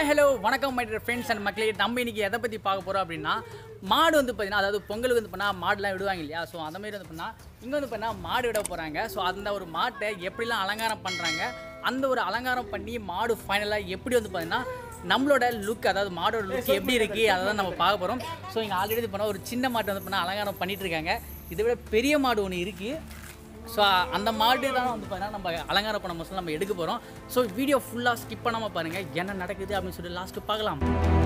hi hello வணக்கம் my friends and மக்களே நம்ம இன்னைக்கு எதை பற்றி பார்க்க போகிறோம் அப்படின்னா மாடு வந்து பார்த்தீங்கன்னா அதாவது பொங்கலுக்கு வந்து பண்ணால் மாடுலாம் விடுவாங்க இல்லையா ஸோ அந்த மாதிரி வந்து பண்ணால் இங்கே வந்து பண்ணால் மாடு விட போகிறாங்க ஸோ அந்த ஒரு மாட்டை எப்படிலாம் அலங்காரம் பண்ணுறாங்க அந்த ஒரு அலங்காரம் பண்ணி மாடு ஃபைனலாக எப்படி வந்து பார்த்தீங்கன்னா நம்மளோட லுக் அதாவது மாடோட லுக் எப்படி இருக்குது அதை தான் நம்ம பார்க்க போகிறோம் ஸோ இங்கே ஆல்ரெடி வந்து பண்ணால் ஒரு சின்ன மாட்டை வந்து பண்ணால் அலங்காரம் பண்ணிட்டு இருக்காங்க இதை விட பெரிய மாடு ஒன்று இருக்குது ஸோ அந்த மாடு தான் வந்து பார்த்தீங்கன்னா நம்ம அலங்காரம் பண்ண மோஸ்ட்ல நம்ம எடுக்க போகிறோம் ஸோ வீடியோ ஃபுல்லாக ஸ்கிப் பண்ணாமல் பாருங்கள் என்ன நடக்குது அப்படின்னு சொல்லி லாஸ்ட்டு பார்க்கலாம்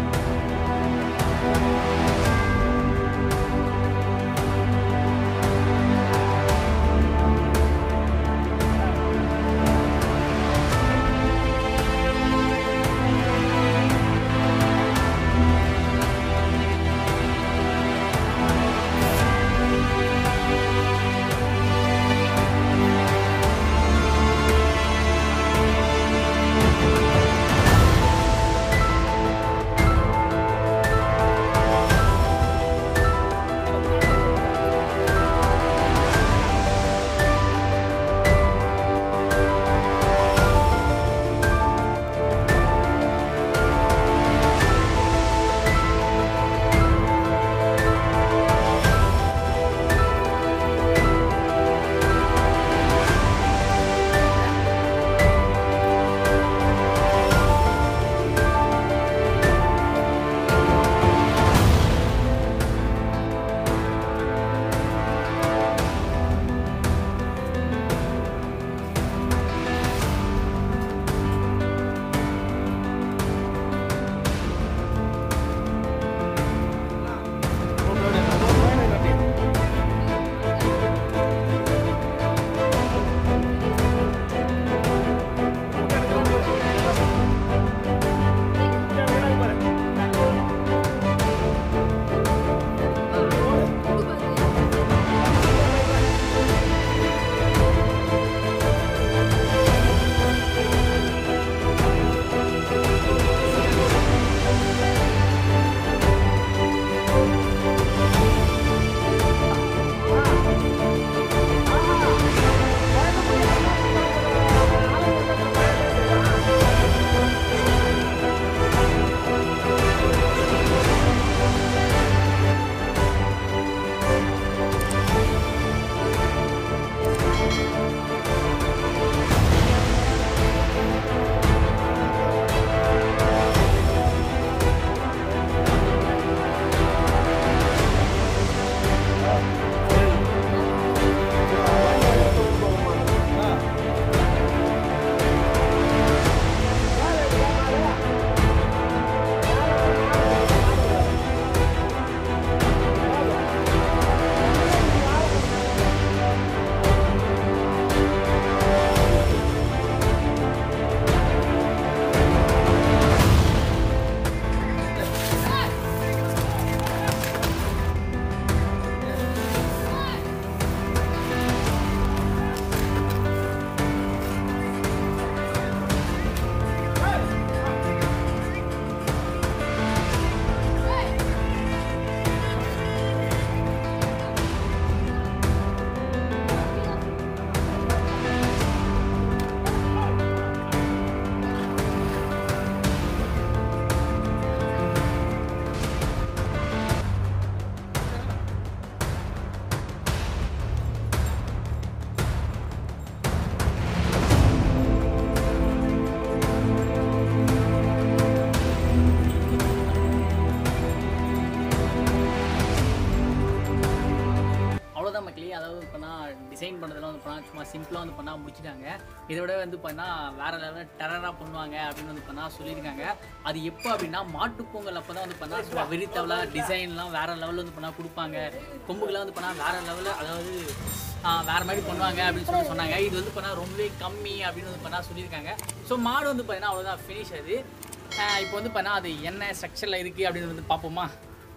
அவ்வளோதான் மக்களே அதாவது வந்து பண்ணால் டிசைன் பண்ணுறதுலாம் வந்து பண்ணால் சும்மா சிம்பிளாக வந்து பண்ணால் முடிச்சிட்டாங்க இதை விட வந்து பண்ணால் வேறு லெவலில் டெரராக பண்ணுவாங்க அப்படின்னு வந்து பண்ணால் சொல்லியிருக்காங்க அது எப்போ அப்படின்னா மாட்டுப் பொங்கல் அப்போ தான் வந்து பண்ணால் சும்மா வெறித்தவளாக டிசைன்லாம் வேறு லெவலில் வந்து பண்ணால் கொடுப்பாங்க கொம்புக்கெல்லாம் வந்து பண்ணால் வேறு லெவலில் அதாவது ஆஹ், வேற மாதிரி பண்ணுவாங்க அப்படின்னு சொல்லி சொன்னாங்க இது வந்து பண்ணால் ரொம்பவே கம்மி அப்படின்னு வந்து பண்ணால் சொல்லியிருக்காங்க ஸோ மாடு வந்து பார்த்தீங்கன்னா அவ்வளோதான் ஃபினிஷ் அது ஆஹ், இப்போ வந்து பண்ணால் அது என்ன ஸ்ட்ரக்சரில் இருக்குது அப்படின்னு வந்து பார்ப்போமா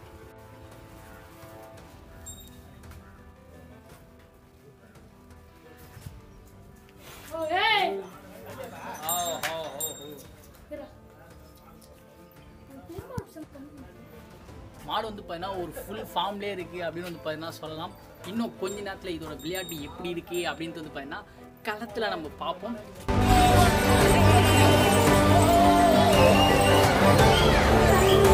ஓ ஓ ஓ மாடு வந்து பார்த்தீங்கன்னா ஒரு ஃபுல் ஃபார்ம்லேயே இருக்குது அப்படின்னு வந்து பார்த்தீங்கன்னா சொல்லலாம் இன்னும் கொஞ்ச நேரத்தில் இதோட விளையாட்டு எப்படி இருக்குது அப்படின்ட்டு வந்து பார்த்தீங்கன்னா களத்தில் நம்ம பார்ப்போம் Thank